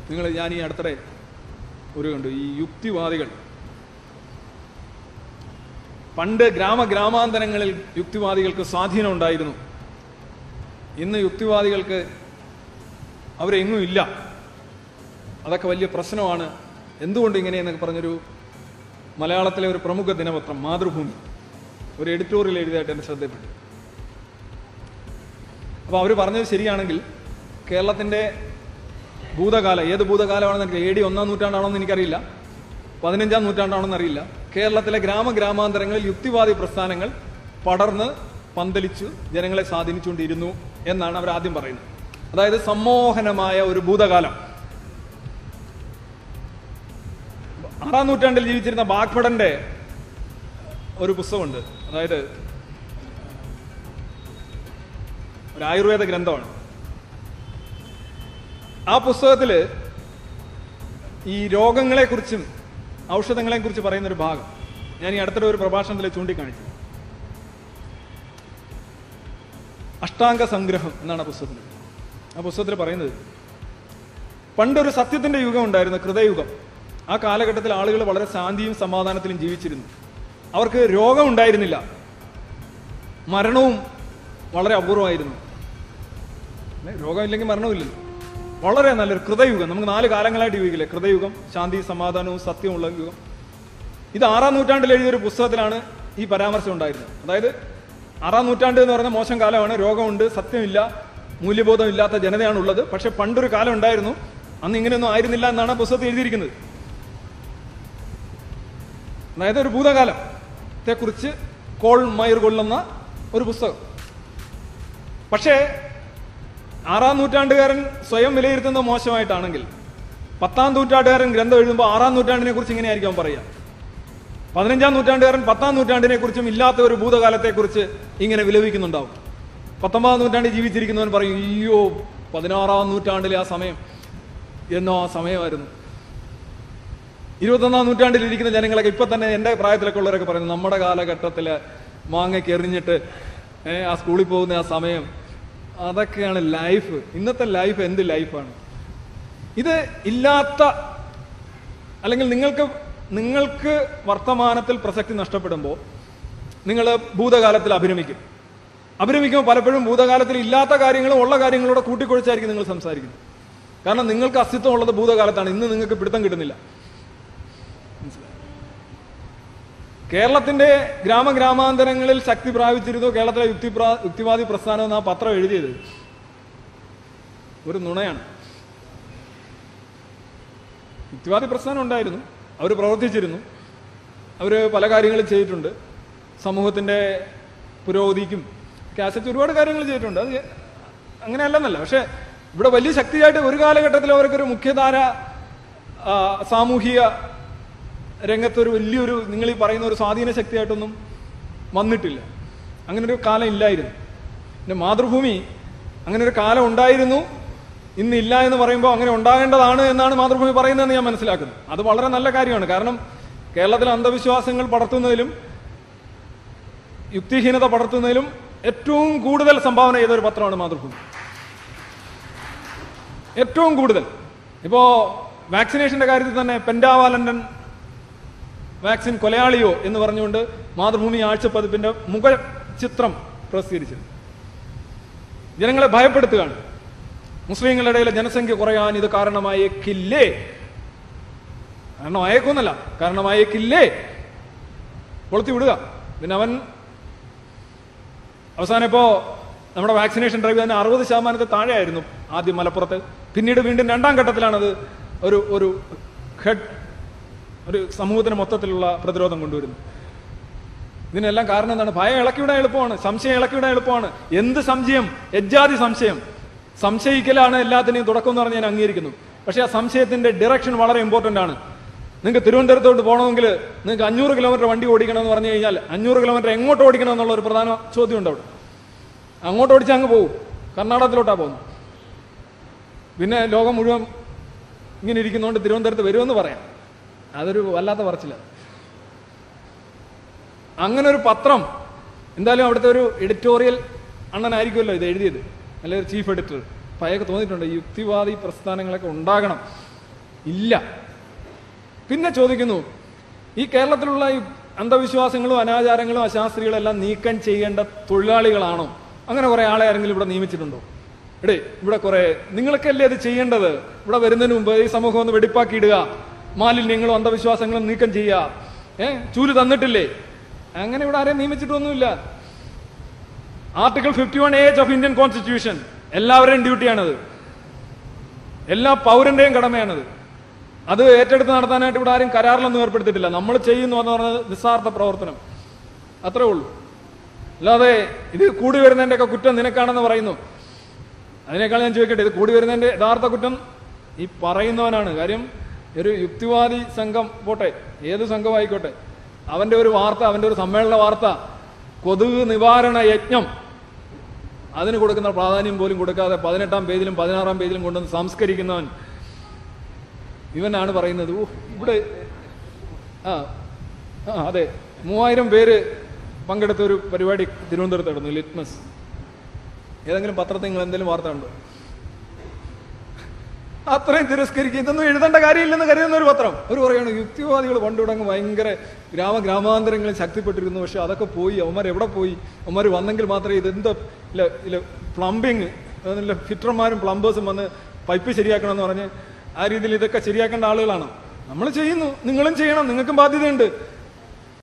നിങ്ങൾ ഞാൻ ഈ അടുത്തിടെ ഒരു കണ്ടു ഈ യുക്തിവാദികൾ പണ്ട് ഗ്രാമ ഗ്രാമാന്തരങ്ങളിൽ യുക്തിവാദികൾക്ക് സ്വാധീനം ഉണ്ടായിരുന്നു ഇന്ന് യുക്തിവാദികൾക്ക് അവരെങ്ങും ഇല്ല അതൊക്കെ വലിയ പ്രശ്നമാണ് എന്തുകൊണ്ട് ഇങ്ങനെയെന്നൊക്കെ പറഞ്ഞൊരു മലയാളത്തിലെ ഒരു പ്രമുഖ ദിനപത്രം മാതൃഭൂമി ഒരു എഡിറ്റോറിയൽ എഴുതിയായിട്ട് എൻ്റെ ശ്രദ്ധയിൽപ്പെട്ടു അപ്പോൾ അവർ പറഞ്ഞത് ശരിയാണെങ്കിൽ കേരളത്തിൻ്റെ ഭൂതകാലം ഏത് ഭൂതകാലമാണെന്ന് എനിക്ക് എ ഡി ഒന്നാം നൂറ്റാണ്ടാണോ എന്ന് എനിക്കറിയില്ല പതിനഞ്ചാം നൂറ്റാണ്ടാണോന്ന് അറിയില്ല കേരളത്തിലെ ഗ്രാമ ഗ്രാമാന്തരങ്ങളിൽ യുക്തിവാദി പ്രസ്ഥാനങ്ങൾ പടർന്ന് പന്തലിച്ചു ജനങ്ങളെ സ്വാധീനിച്ചുകൊണ്ടിരുന്നു എന്നാണ് അവർ ആദ്യം പറയുന്നത് അതായത് സമ്മോഹനമായ ഒരു ഭൂതകാലം ആറാം നൂറ്റാണ്ടിൽ ജീവിച്ചിരുന്ന ബാഗ്ഭടന്റെ ഒരു പുസ്തകമുണ്ട് അതായത് ഒരു ആയുർവേദ ഗ്രന്ഥമാണ് ആ പുസ്തകത്തില് ഈ രോഗങ്ങളെക്കുറിച്ചും ഔഷധങ്ങളെക്കുറിച്ച് പറയുന്ന ഒരു ഭാഗം ഞാൻ ഈ അടുത്തിടെ ഒരു പ്രഭാഷണത്തിൽ ചൂണ്ടിക്കാണിച്ചു അഷ്ടാംഗ സംഗ്രഹം എന്നാണ് ആ പുസ്തകത്തിൽ ആ പുസ്തകത്തിൽ പറയുന്നത് പണ്ടൊരു സത്യത്തിന്റെ യുഗം ഉണ്ടായിരുന്നു കൃതയുഗം ആ കാലഘട്ടത്തിൽ ആളുകൾ വളരെ ശാന്തിയും സമാധാനത്തിലും ജീവിച്ചിരുന്നു അവർക്ക് രോഗം ഉണ്ടായിരുന്നില്ല മരണവും വളരെ അപൂർവമായിരുന്നു അല്ലേ? രോഗമില്ലെങ്കിൽ മരണമില്ലല്ലോ വളരെ നല്ലൊരു കൃതയുഗം നമുക്ക് നാല് കാലങ്ങളായിട്ട് ജീവിക്കില്ലേ കൃതയുഗം ശാന്തി സമാധാനവും സത്യമുള്ള യുഗം ഇത് ആറാം നൂറ്റാണ്ടിൽ എഴുതിയൊരു പുസ്തകത്തിലാണ് ഈ പരാമർശം ഉണ്ടായിരുന്നത് അതായത് ആറാം നൂറ്റാണ്ട് എന്ന് പറയുന്ന മോശം കാലമാണ് രോഗമുണ്ട് സത്യമില്ല മൂല്യബോധം ഇല്ലാത്ത ജനതയാണ് ഉള്ളത് പക്ഷെ പണ്ടൊരു കാലം ഉണ്ടായിരുന്നു അന്ന് ഇങ്ങനെയൊന്നും ആയിരുന്നില്ല എന്നാണ് ആ പുസ്തകത്തിൽ എഴുതിയിരിക്കുന്നത് അതായത് ഒരു ഭൂതകാലത്തെ കുറിച്ച് കോൾ മയർ കൊള്ളുന്ന ഒരു പുസ്തകം പക്ഷേ ആറാം നൂറ്റാണ്ടുകാരൻ സ്വയം വിലയിരുത്തുന്നത് മോശമായിട്ടാണെങ്കിൽ പത്താം നൂറ്റാണ്ടുകാരൻ ഗ്രന്ഥം എഴുതുമ്പോൾ ആറാം നൂറ്റാണ്ടിനെ കുറിച്ച് ഇങ്ങനെയായിരിക്കും അവൻ പറയുക പതിനഞ്ചാം നൂറ്റാണ്ടുകാരൻ പത്താം നൂറ്റാണ്ടിനെ കുറിച്ചും ഇല്ലാത്ത ഒരു ഭൂതകാലത്തെക്കുറിച്ച് ഇങ്ങനെ വിലപിക്കുന്നുണ്ടാവും പത്തൊമ്പതാം നൂറ്റാണ്ടിൽ ജീവിച്ചിരിക്കുന്നവൻ പറയും അയ്യോ പതിനാറാം നൂറ്റാണ്ടിലെ ആ സമയം എന്നോ ആ സമയമായിരുന്നു ഇരുപത്തൊന്നാം നൂറ്റാണ്ടിൽ ഇരിക്കുന്ന ജനങ്ങളൊക്കെ ഇപ്പൊ തന്നെ എന്റെ പ്രായത്തിലൊക്കെ ഉള്ളവരൊക്കെ പറയുന്നത് നമ്മുടെ കാലഘട്ടത്തില് മാങ്ങയ്ക്ക് എറിഞ്ഞിട്ട് ഏ, ആ സ്കൂളിൽ പോകുന്ന ആ സമയം അതൊക്കെയാണ് ലൈഫ് ഇന്നത്തെ ലൈഫ് എന്ത് ലൈഫാണ് ഇത് ഇല്ലാത്ത അല്ലെങ്കിൽ നിങ്ങൾക്ക് നിങ്ങൾക്ക് വർത്തമാനത്തിൽ പ്രസക്തി നഷ്ടപ്പെടുമ്പോൾ നിങ്ങൾ ഭൂതകാലത്തിൽ അഭിരമിക്കും അഭിരമിക്കുമ്പോൾ പലപ്പോഴും ഭൂതകാലത്തിൽ ഇല്ലാത്ത കാര്യങ്ങളും ഉള്ള കാര്യങ്ങളോടെ കൂട്ടിക്കൊഴിച്ചായിരിക്കും നിങ്ങൾ സംസാരിക്കുന്നത് കാരണം നിങ്ങൾക്ക് അസ്തിത്വം ഉള്ളത് ഭൂതകാലത്താണ് ഇന്ന് നിങ്ങൾക്ക് പിടുത്തം കിട്ടുന്നില്ല കേരളത്തിന്റെ ഗ്രാമഗ്രാമാന്തരങ്ങളിൽ ശക്തി പ്രാപിച്ചിരുന്നു കേരളത്തിലെ യുക്തി പ്രാ- യുക്തിവാദി പ്രസ്ഥാനം എന്ന ആ പത്രം എഴുതിയത് ഒരു നുണയാണ് യുക്തിവാദി പ്രസ്ഥാനം ഉണ്ടായിരുന്നു അവർ പ്രവർത്തിച്ചിരുന്നു അവർ പല കാര്യങ്ങളും ചെയ്തിട്ടുണ്ട് സമൂഹത്തിന്റെ പുരോഗതിക്കും കാസറ്റ് ഒരുപാട് കാര്യങ്ങൾ ചെയ്തിട്ടുണ്ട് അത് അങ്ങനെയല്ലെന്നല്ല പക്ഷെ ഇവിടെ വലിയ ശക്തിയായിട്ട് ഒരു കാലഘട്ടത്തിൽ അവർക്കൊരു മുഖ്യധാര ആ, സാമൂഹിക രംഗത്തൊരു വലിയൊരു നിങ്ങൾ ഈ പറയുന്ന ഒരു സ്വാധീന ശക്തിയായിട്ടൊന്നും വന്നിട്ടില്ല അങ്ങനെ ഒരു കാലം ഇല്ലായിരുന്നു പിന്നെ മാതൃഭൂമി അങ്ങനെ ഒരു കാലം ഉണ്ടായിരുന്നു ഇന്നില്ല എന്ന് പറയുമ്പോൾ അങ്ങനെ ഉണ്ടാകേണ്ടതാണ് എന്നാണ് മാതൃഭൂമി പറയുന്നതെന്ന് ഞാൻ മനസ്സിലാക്കുന്നു അത് വളരെ നല്ല കാര്യമാണ് കാരണം കേരളത്തിലെ അന്ധവിശ്വാസങ്ങൾ പടർത്തുന്നതിലും യുക്തിഹീനത പടർത്തുന്നതിലും ഏറ്റവും കൂടുതൽ സംഭാവന ചെയ്ത ഒരു പത്രമാണ് മാതൃഭൂമി ഏറ്റവും കൂടുതൽ ഇപ്പോ വാക്സിനേഷന്റെ കാര്യത്തിൽ തന്നെ പെൻഡാവാലന്റൻ വാക്സിൻ കൊലയാളിയോ എന്ന് പറഞ്ഞുകൊണ്ട് മാതൃഭൂമി ആഴ്ചപ്പതിപ്പിന്റെ മുഖ ചിത്രം പ്രസിദ്ധീകരിച്ചത് ജനങ്ങളെ ഭയപ്പെടുത്തുകയാണ് മുസ്ലിങ്ങളുടെ ഇടയിലെ ജനസംഖ്യ കുറയാൻ ഇത് കാരണമായേക്കില്ലേ കാരണമായേക്കൊന്നല്ല കാരണമായേക്കില്ലേ കൊളുത്തി വിടുക പിന്നെ അവൻ അവസാനം ഇപ്പോ നമ്മുടെ വാക്സിനേഷൻ ഡ്രൈവ് തന്നെ അറുപത് ശതമാനത്തിൽ താഴെയായിരുന്നു ആദ്യം മലപ്പുറത്ത് പിന്നീട് വീണ്ടും രണ്ടാം ഘട്ടത്തിലാണത് ഒരു ഒരു ഹെഡ് ഒരു സമൂഹത്തിന് മൊത്തത്തിലുള്ള പ്രതിരോധം കൊണ്ടുവരുന്നത് ഇതിനെല്ലാം കാരണം എന്താണ് ഭയം ഇളക്കിവിടാൻ എളുപ്പമാണ് സംശയം ഇളക്കിവിടാൻ എളുപ്പമാണ് എന്ത് സംശയം എജ്ജാതി സംശയം സംശയിക്കലാണ് എല്ലാത്തിനെയും തുടക്കം എന്ന് പറഞ്ഞ് ഞാൻ അംഗീകരിക്കുന്നു പക്ഷേ ആ സംശയത്തിന്റെ ഡയറക്ഷൻ വളരെ ഇമ്പോർട്ടന്റ് ആണ് നിങ്ങൾക്ക് തിരുവനന്തപുരത്തോട്ട് പോകണമെങ്കിൽ നിങ്ങൾക്ക് അഞ്ഞൂറ് കിലോമീറ്റർ വണ്ടി ഓടിക്കണം എന്ന് പറഞ്ഞു കഴിഞ്ഞാൽ അഞ്ഞൂറ് കിലോമീറ്റർ എങ്ങോട്ട് ഓടിക്കണം എന്നുള്ള ഒരു പ്രധാന ചോദ്യമുണ്ട് അവിടെ അങ്ങോട്ട് ഓടിച്ചാൽ അങ്ങ് പോകും കർണാടകത്തിലോട്ടാ പോകുന്നത് പിന്നെ ലോകം മുഴുവൻ ഇങ്ങനെ ഇരിക്കുന്നതുകൊണ്ട് തിരുവനന്തപുരത്ത് വരുമെന്ന് പറയാം അതൊരു വല്ലാത്ത പറച്ചില്ല അങ്ങനെ ഒരു പത്രം എന്തായാലും അവിടുത്തെ ഒരു എഡിറ്റോറിയൽ അണ്ണനായിരിക്കുമല്ലോ ഇത് എഴുതിയത് അല്ലെ ഒരു ചീഫ് എഡിറ്റർ അപ്പൊ അയാൾക്ക് തോന്നിയിട്ടുണ്ട് ഈ യുക്തിവാദി പ്രസ്ഥാനങ്ങളൊക്കെ ഉണ്ടാകണം ഇല്ല പിന്നെ ചോദിക്കുന്നു ഈ കേരളത്തിലുള്ള ഈ അന്ധവിശ്വാസങ്ങളും അനാചാരങ്ങളും അശാസ്ത്രികളും എല്ലാം നീക്കം ചെയ്യേണ്ട തൊഴിലാളികളാണോ അങ്ങനെ കുറെ ആളെ ആരെങ്കിലും ഇവിടെ നിയമിച്ചിട്ടുണ്ടോ എടേ ഇവിടെ കുറെ നിങ്ങൾക്കല്ലേ അത് ചെയ്യേണ്ടത് ഇവിടെ വരുന്നതിന് മുമ്പ് ഈ സമൂഹം ഒന്ന് വെടിപ്പാക്കി ഇടുക മാലിന്യങ്ങളും അന്ധവിശ്വാസങ്ങളും നീക്കം ചെയ്യുക ഏ ചൂല് തന്നിട്ടില്ലേ അങ്ങനെ ഇവിടെ ആരെയും നിയമിച്ചിട്ടൊന്നുമില്ല article fifty one A of Indian constitution എല്ലാവരുടെയും ഡ്യൂട്ടിയാണത് എല്ലാ പൗരന്റെയും കടമയാണത് അത് ഏറ്റെടുത്ത് നടത്താനായിട്ട് ഇവിടെ ആരും കരാറിലൊന്നും ഏർപ്പെടുത്തിയിട്ടില്ല നമ്മൾ ചെയ്യുന്നു എന്ന് പറഞ്ഞത് നിസ്സാർത്ഥ പ്രവർത്തനം അത്രേ ഉള്ളൂ അല്ലാതെ ഇത് കൂടി വരുന്നതിന്റെ ഒക്കെ കുറ്റം നിനക്കാണെന്ന് പറയുന്നു അതിനേക്കാൾ ഞാൻ ചോദിക്കട്ടെ ഇത് കൂടി വരുന്നതിന്റെ യഥാർത്ഥ കുറ്റം ഈ പറയുന്നവനാണ് കാര്യം ഒരു യുക്തിവാദി സംഘം പോട്ടെ ഏത് സംഘമായിക്കോട്ടെ അവന്റെ ഒരു വാർത്ത അവന്റെ ഒരു സമ്മേളന വാർത്ത കൊതുക് നിവാരണ യജ്ഞം അതിന് കൊടുക്കുന്ന പ്രാധാന്യം പോലും കൊടുക്കാതെ പതിനെട്ടാം പേജിലും പതിനാറാം പേജിലും കൊണ്ടുവന്ന് സംസ്കരിക്കുന്നവൻ ഇവനാണ് പറയുന്നത് ഓ ഇവിടെ ആ ആ അതെ മൂവായിരം പേര് പങ്കെടുത്ത ഒരു പരിപാടി തിരുവനന്തപുരത്ത് നടന്നു ലിറ്റ്മസ് ഏതെങ്കിലും പത്രത്തിൽ നിങ്ങൾ എന്തെങ്കിലും വാർത്ത ഉണ്ടോ അത്രയും തിരസ്കരിക്കുക ഇതൊന്നും എഴുതേണ്ട കാര്യമില്ലെന്ന് കരുതുന്ന ഒരു പത്രം ഒരു പറയാണ് യുക്തിവാദികൾ പണ്ട് തുടങ്ങി ഭയങ്കര ഗ്രാമ ഗ്രാമാന്തരങ്ങളിൽ ശക്തിപ്പെട്ടിരുന്നു പക്ഷെ അതൊക്കെ പോയി അവന്മാർ എവിടെ പോയി അവന്മാർ വന്നെങ്കിൽ മാത്രമേ ഇതെന്തോ ഇല്ല ഇല്ല പ്ലംബിങ് അതില്ല ഫിറ്റർമാരും പ്ലംബേഴ്സും വന്ന് പൈപ്പ് ശരിയാക്കണം എന്ന് പറഞ്ഞ് ആ രീതിയിൽ ഇതൊക്കെ ശരിയാക്കേണ്ട ആളുകളാണ് നമ്മൾ ചെയ്യുന്നു നിങ്ങളും ചെയ്യണം നിങ്ങൾക്കും ബാധ്യതയുണ്ട്